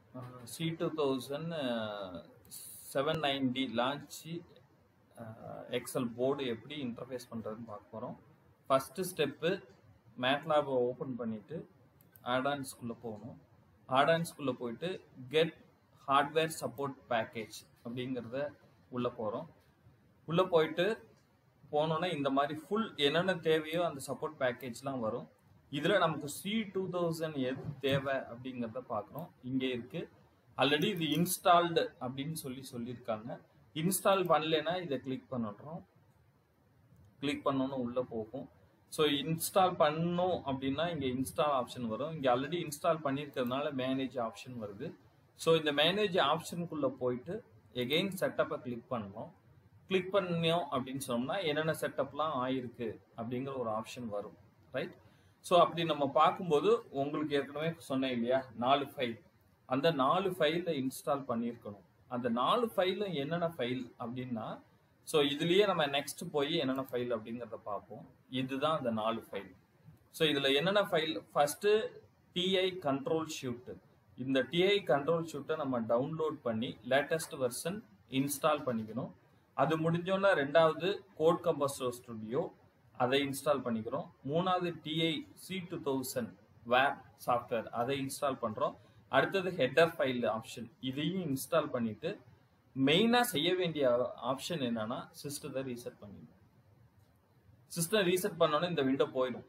C two thousand seven ninety launch XL board எப்படி interface பண்ணுறதுன்னு பார்க்க போகிறோம் ஃபஸ்ட்டு ஸ்டெப்பு மேட்லாபை ஓப்பன் பண்ணிவிட்டு ஆடான்ஸ்குள்ளே போகணும் ஆடான்ஸ்குள்ளே போயிட்டு கெட் ஹார்ட்வேர் சப்போர்ட் பேக்கேஜ் அப்படிங்கிறத உள்ளே போகிறோம் உள்ளே போயிட்டு போனோன்னா இந்த மாதிரி ஃபுல் என்னென்ன தேவையோ அந்த சப்போர்ட் பேக்கேஜ்லாம் வரும் இதில் நமக்கு சி டூ தௌசண்ட் எது தேவை அப்படிங்கிறத பார்க்குறோம் இங்கே இருக்குது ஆல்ரெடி இது இன்ஸ்டால்டு அப்படின்னு சொல்லி சொல்லியிருக்காங்க இன்ஸ்டால் பண்ணலைன்னா இதை கிளிக் பண்ணுறோம் கிளிக் பண்ணோன்னு உள்ளே போகும் ஸோ இன்ஸ்டால் பண்ணணும் அப்படின்னா இங்கே இன்ஸ்டால் ஆப்ஷன் வரும் இங்கே ஆல்ரெடி இன்ஸ்டால் பண்ணியிருக்கிறதுனால மேனேஜ் ஆப்ஷன் வருது ஸோ இந்த மேனேஜ் ஆப்ஷனுக்குள்ளே போயிட்டு எகெயின் செட்டப்பை கிளிக் பண்ணணும் கிளிக் பண்ணியோம் அப்படின்னு சொன்னோம்னா என்னென்ன செட்டப்லாம் ஆயிருக்கு அப்படிங்கிற ஒரு ஆப்ஷன் வரும் ரைட் ஸோ அப்படி நம்ம பார்க்கும்போது உங்களுக்கு ஏற்கனவே சொன்னேன் இல்லையா நாலு ஃபைல் அந்த நாலு ஃபைலை இன்ஸ்டால் பண்ணியிருக்கணும் அந்த நாலு ஃபைலும் என்னென்ன ஃபைல் அப்படின்னா ஸோ இதுலயே நம்ம நெக்ஸ்ட் போய் என்னென்ன ஃபைல் அப்படிங்கிறத பார்ப்போம் இதுதான் அந்த நாலு ஃபைல் ஸோ இதில் என்னென்ன file first TI control suite இந்த டிஐ கண்ட்ரோல் ஷூட்டை நம்ம டவுன்லோட் பண்ணி லேட்டஸ்ட் வெர்ஷன் இன்ஸ்டால் பண்ணிக்கணும் அது முடிஞ்சோன்னா ரெண்டாவது கோட் கம்பஸ்டர் ஸ்டுடியோ அதை இன்ஸ்டால் பண்ணிக்கிறோம் மூணாவது TI C two thousand ware software அதை இன்ஸ்டால் பண்ணுறோம் அடுத்தது ஹெட்டர் ஃபைல் ஆப்ஷன் இதையும் இன்ஸ்டால் பண்ணிட்டு மெயினாக செய்ய வேண்டிய ஆப்ஷன் என்னன்னா சிஸ்டத்தை ரீசெட் பண்ணிடணும் சிஸ்டம் ரீசெட் பண்ணோன்னே இந்த விண்டோ போயிடும்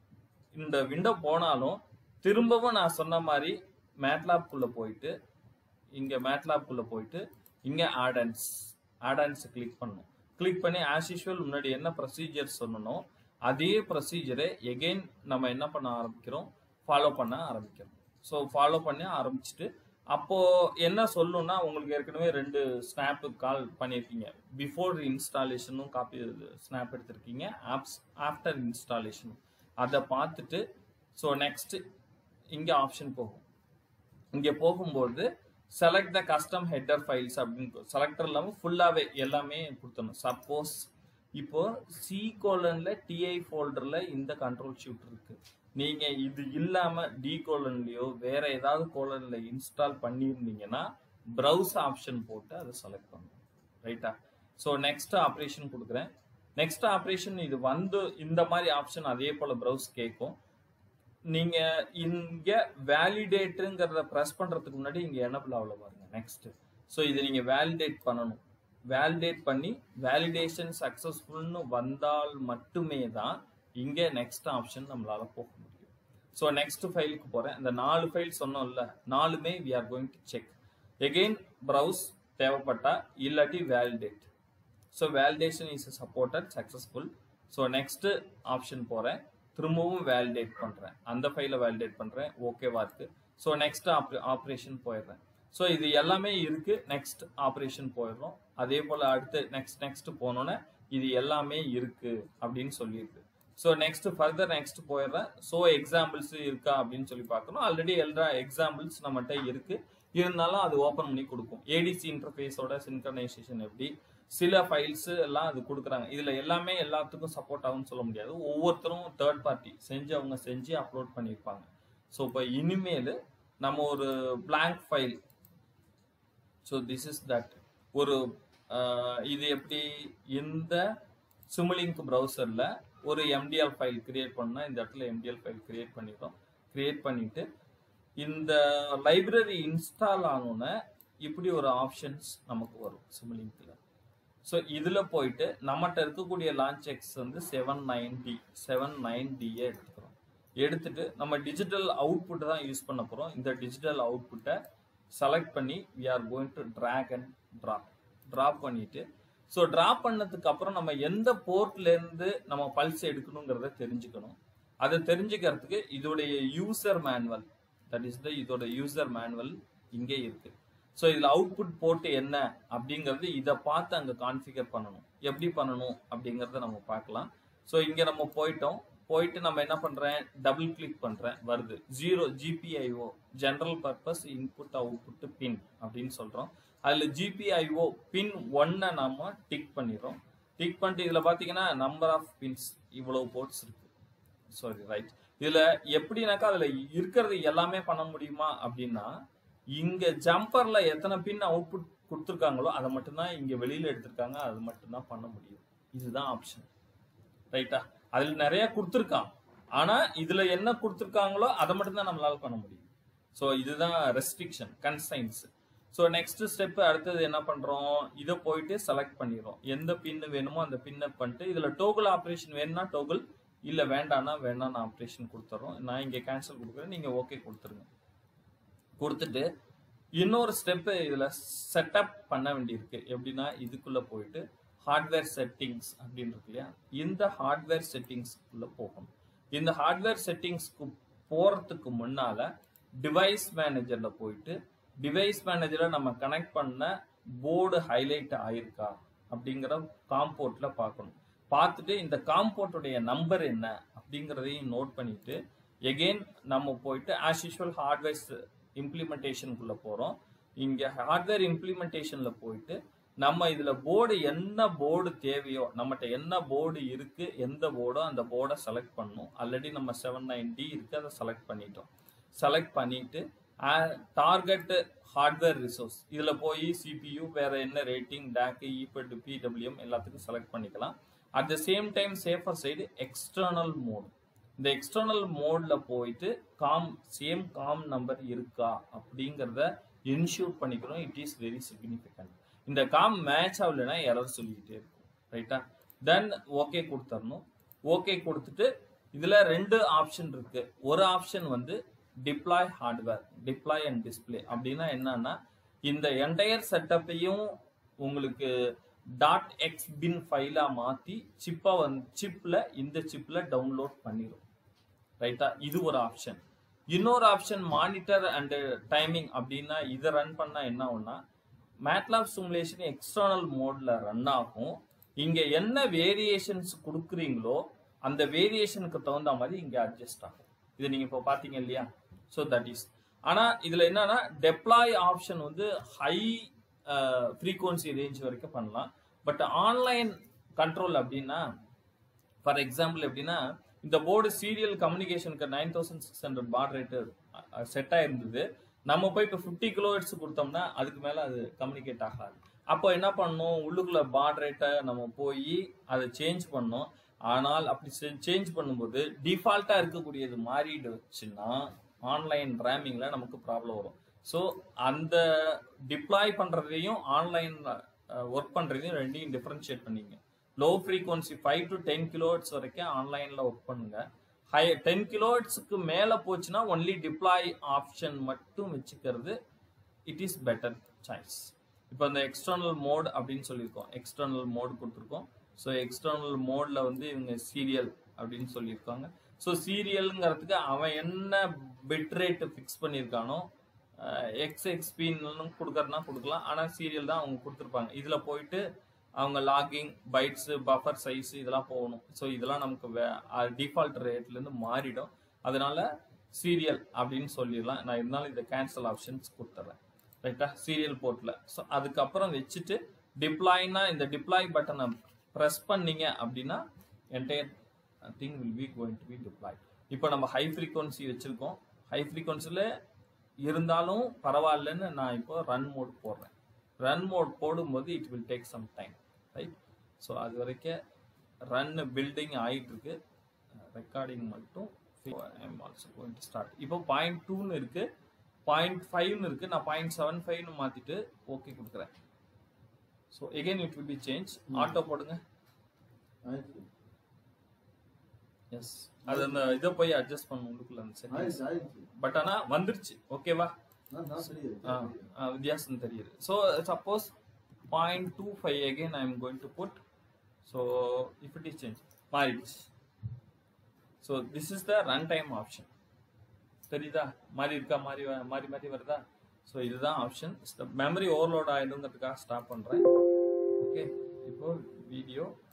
இந்த விண்டோ போனாலும் திரும்பவும் நான் சொன்ன மாதிரி மேட்லாப்குள்ளே போயிட்டு இங்கே மேட்லாப்குள்ளே போயிட்டு இங்கே ஆடன்ஸ் ஆடன்ஸ் கிளிக் பண்ணணும் கிளிக் பண்ணி ஆஸ் யூஷுவல் முன்னாடி என்ன ப்ரொசீஜர் சொன்னனோ அதே ப்ரொசீஜரை எகெயின் நம்ம என்ன பண்ண ஆரம்பிக்கிறோம் ஃபாலோ பண்ண ஆரம்பிக்கிறோம் ஸோ ஃபாலோ பண்ணி ஆரம்பிச்சுட்டு அப்போ என்ன சொல்லணும்னா உங்களுக்கு ஏற்கனவே ரெண்டு ஸ்னாப்பு கால் பண்ணியிருக்கீங்க பிஃபோர் இன்ஸ்டாலேஷனும் காப்பி ஸ்னாப் எடுத்திருக்கீங்க ஆப்ஸ் ஆஃப்டர் இன்ஸ்டாலேஷனும் அதை பார்த்துட்டு ஸோ நெக்ஸ்ட் இங்கே ஆப்ஷன் போகும் இங்கே போகும்போது select the custom header files அப்படின்னு செலக்டர் இல்லாமல் ஃபுல்லாகவே எல்லாமே கொடுத்தணும் சப்போஸ் இப்போ சி கோலன்ல டிஐ ஃபோல்டர்ல இந்த கண்ட்ரோல் ஷூட் இருக்கு நீங்க இது இல்லாம டி கோலன்லயோ வேற ஏதாவது கோலன்ல இன்ஸ்டால் பண்ணியிருந்தீங்கன்னா ப்ரௌஸ் ஆப்ஷன் போட்டு அதை செலக்ட் பண்ணணும் ரைட்டா ஸோ நெக்ஸ்ட் ஆப்ரேஷன் கொடுக்குறேன் நெக்ஸ்ட் ஆப்ரேஷன் இது வந்து இந்த மாதிரி ஆப்ஷன் அதே போல ப்ரௌஸ் கேட்கும் நீங்க இங்க வேலிடேட்டுங்கிறத ப்ரெஸ் பண்றதுக்கு முன்னாடி இங்க எனபிள் ஆகல பாருங்க நெக்ஸ்ட் ஸோ இதை நீங்க வேலிடேட் பண்ணணும் வேலிடேட் பண்ணி வேலிடேஷன் சக்சஸ்ஃபுல்னு வந்தால் மட்டுமே தான் இங்க நெக்ஸ்ட் ஆப்ஷன் நம்மளால போக முடியும் ஸோ நெக்ஸ்ட் ஃபைலுக்கு போறேன் இந்த நாலு ஃபைல் சொன்னோம்ல நாலுமே we are going to check again browse தேவைப்பட்டா இல்லாட்டி validate so validation is supported successful so next option போறேன் திரும்பவும் வேலிடேட் பண்றேன் அந்த ஃபைலை வேலிடேட் பண்றேன் ஓகேவா இருக்கு ஸோ நெக்ஸ்ட் ஆப்ரேஷன் போயிடுறேன் ஸோ இது எல்லாமே இருக்கு நெக்ஸ்ட் ஆப்ரேஷன் போயிடுறோம் அதே போல அடுத்து நெக்ஸ்ட் நெக்ஸ்ட் போனோன்னே இது எல்லாமே இருக்கு அப்படின்னு சொல்லியிருக்கு ஸோ நெக்ஸ்ட் ஃபர்தர் நெக்ஸ்ட் போயிடுறேன் ஸோ எக்ஸாம்பிள்ஸ் இருக்கா அப்படின்னு சொல்லி பார்க்கணும் ஆல்ரெடி எல்லா எக்ஸாம்பிள்ஸ் நம்மகிட்ட இருக்கு இருந்தாலும் அது ஓப்பன் பண்ணி கொடுக்கும் ஏடிசி இன்டர்ஃபேஸோட சின்கனைசேஷன் எப்படி சில ஃபைல்ஸ் எல்லாம் அது கொடுக்குறாங்க இதுல எல்லாமே எல்லாத்துக்கும் சப்போர்ட் ஆகும்னு சொல்ல முடியாது ஒவ்வொருத்தரும் தேர்ட் பார்ட்டி செஞ்சு அவங்க செஞ்சு அப்லோட் பண்ணியிருப்பாங்க ஸோ இப்போ இனிமேல் நம்ம ஒரு blank file so this is that ஒரு இது எப்படி இந்த சிமுலிங்க் ப்ரௌசரில் ஒரு எம்டிஎல் ஃபைல் கிரியேட் பண்ணால் இந்த இடத்துல எம்டிஎல் ஃபைல் கிரியேட் பண்ணிட்டோம் கிரியேட் பண்ணிட்டு இந்த லைப்ரரி இன்ஸ்டால் ஆனோன்னே இப்படி ஒரு ஆப்ஷன்ஸ் நமக்கு வரும் சிமுலிங்கில் ஸோ இதில் போயிட்டு நம்மகிட்ட இருக்கக்கூடிய லான்ச் எக்ஸ் வந்து செவன் நைன்டி செவன் நைன் டியை எடுத்துக்கிறோம் எடுத்துட்டு நம்ம டிஜிட்டல் அவுட்புட் தான் யூஸ் பண்ண போகிறோம் இந்த டிஜிட்டல் அவுட்புட்டை செலக்ட் பண்ணி we are going to drag and drop drop பண்ணிட்டு ஸோ ட்ராப் பண்ணதுக்கு அப்புறம் நம்ம எந்த போர்ட்ல இருந்து நம்ம பல்ஸ் எடுக்கணுங்கிறத தெரிஞ்சுக்கணும் அதை தெரிஞ்சுக்கிறதுக்கு இதோடைய user manual that is the இதோட யூசர் மேனுவல் இங்கே இருக்கு ஸோ இதில் அவுட்புட் போட்டு என்ன அப்படிங்கிறது இதை பார்த்து அங்கே கான்ஃபிகர் பண்ணணும் எப்படி பண்ணணும் அப்படிங்கிறத நம்ம பார்க்கலாம் ஸோ இங்கே நம்ம போயிட்டோம் போயிட்டு நம்ம என்ன பண்றேன் டபுள் கிளிக் பண்றேன் வருது zero GPIO general purpose input output pin அப்படின்னு சொல்றோம் அதுல ஜிபிஐஓ பின் ஒன்னை நாம டிக் பண்ணிடுறோம் டிக் பண்ணிட்டு இதுல பாத்தீங்கன்னா நம்பர் ஆஃப் பின்ஸ் இவ்வளவு போர்ட்ஸ் இருக்கு சாரி ரைட் இதுல எப்படினாக்கா அதுல இருக்கிறது எல்லாமே பண்ண முடியுமா அப்படின்னா இங்க ஜம்பர்ல எத்தனை பின் அவுட்புட் கொடுத்துருக்காங்களோ அதை மட்டும்தான் இங்க வெளியில எடுத்திருக்காங்க அது மட்டும்தான் பண்ண முடியும் இதுதான் ஆப்ஷன் ரைட்டா அதுல நிறைய கொடுத்துருக்கான் ஆனா இதுல என்ன கொடுத்துருக்காங்களோ அதை மட்டும்தான் நம்மளால பண்ண முடியும் ஸோ இதுதான் restriction constraints so next step அடுத்தது என்ன பண்றோம் இதை போயிட்டு செலக்ட் பண்ணிடுறோம் எந்த பின்னு வேணுமோ அந்த பின்னை பண்ணிட்டு இதுல டோகுல் ஆப்ரேஷன் வேணும்னா டோகுல் இல்ல வேண்டாம்னா வேண்டாம் நான் ஆப்ரேஷன் கொடுத்துறோம் நான் இங்க கேன்சல் கொடுக்குறேன் நீங்க ஓகே கொடுத்துருங்க கொடுத்துட்டு இன்னொரு ஸ்டெப் இதுல செட்டப் பண்ண வேண்டியிருக்கு எப்படின்னா இதுக்குள்ள போயிட்டு ஹார்ட்வேர் செட்டிங்ஸ் அப்படின்னு இருக்கு இல்லையா இந்த ஹார்ட்வேர் செட்டிங்ஸ்க்குள்ள போகணும் இந்த ஹார்ட்வேர் செட்டிங்ஸ்க்கு போறதுக்கு முன்னால டிவைஸ் மேனேஜர்ல போயிட்டு டிவைஸ் மேனேஜரை நம்ம கனெக்ட் பண்ண போர்டு ஹைலைட் ஆயிருக்கா அப்படிங்கிற காம்போர்ட்ல பார்க்கணும் பார்த்துட்டு இந்த காம்போர்ட்டுடைய நம்பர் என்ன அப்படிங்கிறதையும் நோட் பண்ணிட்டு எகெயின் நம்ம போயிட்டு ஆஸ் யூஷுவல் ஹார்ட்வேர் இம்ப்ளிமெண்டேஷனுக்குள்ள போறோம் இங்க ஹார்ட்வேர் இம்ப்ளிமெண்டேஷன்ல போயிட்டு நம்ம இதுல போர்டு என்ன போர்டு தேவையோ நம்மகிட்ட என்ன போர்டு இருக்கு எந்த போர்டோ அந்த போர்டை செலக்ட் பண்ணணும் ஆல்ரெடி நம்ம செவன் நைன் டி இருக்கு அதை செலக்ட் பண்ணிட்டோம் செலக்ட் பண்ணிட்டு டார்கெட் ஹார்ட்வேர் ரிசோர்ஸ் இதுல போய் சிபியு வேற என்ன ரேட்டிங் டேக் ஈபட் பிடபிள்யூஎம் எல்லாத்துக்கும் செலக்ட் பண்ணிக்கலாம் at the same time safer side external mode இந்த எக்ஸ்டர்னல் மோட்ல போயிட்டு காம் சேம் காம் நம்பர் இருக்கா அப்படிங்கிறத இன்ஷூர் பண்ணிக்கிறோம் இட் இஸ் வெரி சிக்னிஃபிகண்ட் இந்த காம் மேட்ச் ஆகலைன்னா எரர் சொல்லிக்கிட்டே இருக்கும் ரைட்டா தென் ஓகே கொடுத்துடணும் ஓகே கொடுத்துட்டு இதுல ரெண்டு ஆப்ஷன் இருக்கு ஒரு ஆப்ஷன் வந்து deploy hardware deploy and display அப்படின்னா என்னன்னா இந்த என்டையர் செட்டப்பையும் உங்களுக்கு டாட் எக்ஸ் பின் ஃபைலா மாத்தி சிப்பை வந்து சிப்ல இந்த சிப்ல டவுன்லோட் பண்ணிடும் ரைட்டா இது ஒரு ஆப்ஷன் இன்னொரு ஆப்ஷன் மானிட்டர் அண்ட் டைமிங் அப்படின்னா இதை ரன் பண்ணா என்ன ஆகும்னா மேட்லாப் சிமுலேஷன் எக்ஸ்டர்னல் மோட்ல ரன் ஆகும் இங்க என்ன வேரியேஷன்ஸ் கொடுக்குறீங்களோ அந்த வேரியேஷனுக்கு தகுந்த மாதிரி இங்க அட்ஜஸ்ட் ஆகும் இது நீங்க இப்போ பாத்தீங்க இல்லையா ஸோ தட் இஸ் ஆனா இதுல என்னன்னா டெப்ளாய் ஆப்ஷன் வந்து ஹை ஃப்ரீக்வன்சி ரேஞ்ச் வரைக்கும் பண்ணலாம் பட் ஆன்லைன் கண்ட்ரோல் அப்படின்னா ஃபார் எக்ஸாம்பிள் எப்படின்னா இந்த போர்டு சீரியல் கம்யூனிகேஷனுக்கு nine thousand six hundred baud rate set ஆயிருந்தது நம்ம போய் இப்போ ஃபிஃப்டி கிலோ ஹெட்ஸ் கொடுத்தோம்னா அதுக்கு மேலே அது கம்யூனிகேட் ஆகாது அப்போ என்ன பண்ணணும் உள்ளுக்குள்ள பார் ரேட்டை நம்ம போய் அதை சேஞ்ச் பண்ணோம் ஆனால் அப்படி சேஞ்ச் பண்ணும்போது டிஃபால்ட்டாக இருக்கக்கூடியது மாறிடுச்சுன்னா ஆன்லைன் ரேமிங்கில் நமக்கு ப்ராப்ளம் வரும் ஸோ அந்த டிப்ளாய் பண்ணுறதையும் ஆன்லைன் ஒர்க் பண்ணுறதையும் ரெண்டையும் டிஃப்ரென்ஷியேட் பண்ணிங்க low frequency five to ten kilohertz வரைக்கும் ஆன்லைனில் ஒர்க் பண்ணுங்க ஹை டென் கிலோஹெட்ஸுக்கு மேலே போச்சுன்னா ஒன்லி டிப்ளாய் ஆப்ஷன் மட்டும் வச்சுக்கிறது இட் இஸ் பெட்டர் சாய்ஸ் இப்போ அந்த எக்ஸ்டர்னல் மோட் அப்படின்னு சொல்லியிருக்கோம் எக்ஸ்டர்னல் மோட் கொடுத்துருக்கோம் ஸோ எக்ஸ்டர்னல் மோட்ல வந்து இவங்க சீரியல் அப்படின்னு சொல்லியிருக்காங்க ஸோ சீரியலுங்கிறதுக்கு அவன் என்ன பிட் ரேட் ஃபிக்ஸ் பண்ணியிருக்கானோ எக்ஸ் எக்ஸ்பின்னு கொடுக்கறதுனா கொடுக்கலாம் ஆனால் சீரியல் தான் அவங்க கொடுத்துருப்பாங்க இதில் போயிட்டு அவங்க லாகிங் பைட்ஸ் பஃபர் சைஸ் இதெல்லாம் போகணும் ஸோ இதெல்லாம் நமக்கு டிஃபால்ட் ரேட்லேருந்து மாறிடும் அதனால சீரியல் அப்படின்னு சொல்லிடலாம் நான் இருந்தாலும் இந்த கேன்சல் ஆப்ஷன்ஸ் கொடுத்துட்றேன் ரைட்டா சீரியல் போர்ட்டில் ஸோ அதுக்கப்புறம் வச்சுட்டு டிப்ளாய்னா இந்த டிப்ளாய் பட்டனை ப்ரெஸ் பண்ணீங்க அப்படின்னா entire thing will be going to be deploy இப்போ நம்ம ஹை ஃப்ரீக்வன்சி வச்சுருக்கோம் ஹை ஃப்ரீக்வன்சியில் இருந்தாலும் பரவாயில்லன்னு நான் இப்போ ரன் மோட் போடுறேன் ரன் மோட் போடும்போது it will take some time right so அது வரைக்கும் ரன் பில்டிங் ஆகிட்டு இருக்கு ரெக்கார்டிங் மட்டும் I'm also going to start இப்போ பாயிண்ட் டூன்னு இருக்கு பாயிண்ட் ஃபைவ்னு இருக்கு நான் பாயிண்ட் செவன் ஃபைவ்னு மாத்திட்டு ஓகே கொடுக்குறேன் so again it will be change auto போடுங்க ஆயிடுச்சு எஸ் அது அந்த இதை போய் அட்ஜஸ்ட் பண்ணும் உள்ளுக்குள்ள அந்த செட்டிங்ஸ் ஆயிடுச்சு ஆயிடுச்சு பட் ஆனால் வந்துருச்சு ஓகேவா நான் நான் தெரியுது ஆ, ஆ, வித்தியாசம் தெரியுது so suppose point two five again I am going to put so if it is change மாறிடுச்சு so this is the run time option தெரியுதா மாறி இருக்கா மாறி வ- மாறி மாறி வருதா ஸோ இதுதான் ஆப்ஷன் மெமரி ஓவர்லோட் ஆயிடுங்கிறதுக்காக ஸ்டாப் பண்ணுறேன் ஓகே இப்போ வீடியோ